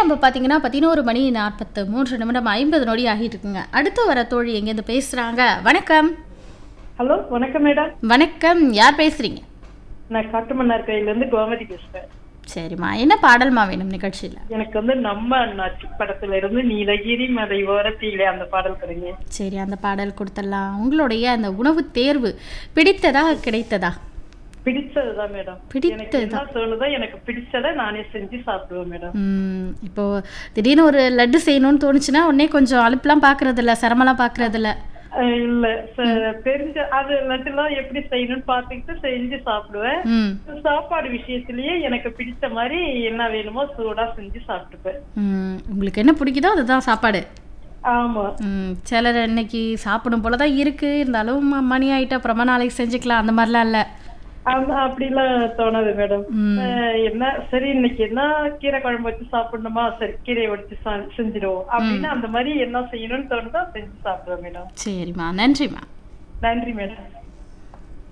இப்போ பார்த்தீங்கன்னா பதினோரு மணி நாற்பத்து மூன்று நிமிடம் ஐம்பது நொடி ஆகிட்டு இருக்குங்க அடுத்து வர தோழி எங்கேருந்து பேசுகிறாங்க வணக்கம் ஹலோ வணக்கம் மேடம் வணக்கம் யார் பேசுகிறீங்க நான் காட்டுமன்னார் கையிலேருந்து கோமதி பேசுறேன் சரிம்மா என்ன பாடல்மா வேணும் நிகழ்ச்சியில் எனக்கு வந்து நம்ம அண்ணாச்சி படத்துல இருந்து நீலகிரி மலை ஓரத்திலே அந்த பாடல் கொடுங்க சரி அந்த பாடல் கொடுத்துடலாம் உங்களுடைய அந்த உணவு தேர்வு பிடித்ததா கிடைத்ததா பிடிச்சதுதான் மேடம் எனக்கு பிடித்ததா என்ன தோணுதோ எனக்கு பிடிச்சதை நானே செஞ்சு சாப்பிடுவேன் மேடம் ம், இப்போ திடீர்னு ஒரு லட்டு செய்யணும்னு தோணுச்சுன்னா உடனே கொஞ்சம் அலுப்புலாம் பார்க்கறது இல்ல சிரமம்லாம் பார்க்கறது இல்ல அஹ் இல்ல ச- தெரிஞ்ச அது லட்டுலாம் எப்படி செய்யணும்னு பார்த்துக்கிட்டு செஞ்சு சாப்பிடுவேன் ம் சாப்பாடு விஷயத்திலேயே எனக்கு பிடிச்ச மாதிரி என்ன வேணுமோ சூடா செஞ்சு சாப்பிட்டுப்பேன் ம், உங்களுக்கு என்ன பிடிக்குதோ அதுதான் சாப்பாடு ஆமா ம், சிலர் இன்னைக்கு சாப்பிடும் போல தான் இருக்கு இருந்தாலும் ம- மணி ஆயிட்டு அப்புறமா நாளைக்கு செஞ்சுக்கலாம் அந்த மாதிரிலாம் இல்லை ஆமா, அப்படிலாம் தோணாது மேடம் ம். அஹ் என்ன சரி இன்னைக்கு என்ன கீரை குழம்பு வச்சு சாப்பிடணுமா சரி கீரையை வச்சு சா- செஞ்சிடுவோம் அப்படின்னு அந்த மாதிரி என்ன செய்யணும்னு தோணுதோ செஞ்சு சாப்பிடுவேன் மேடம் சரிம்மா நன்றிம்மா நன்றி மேடம்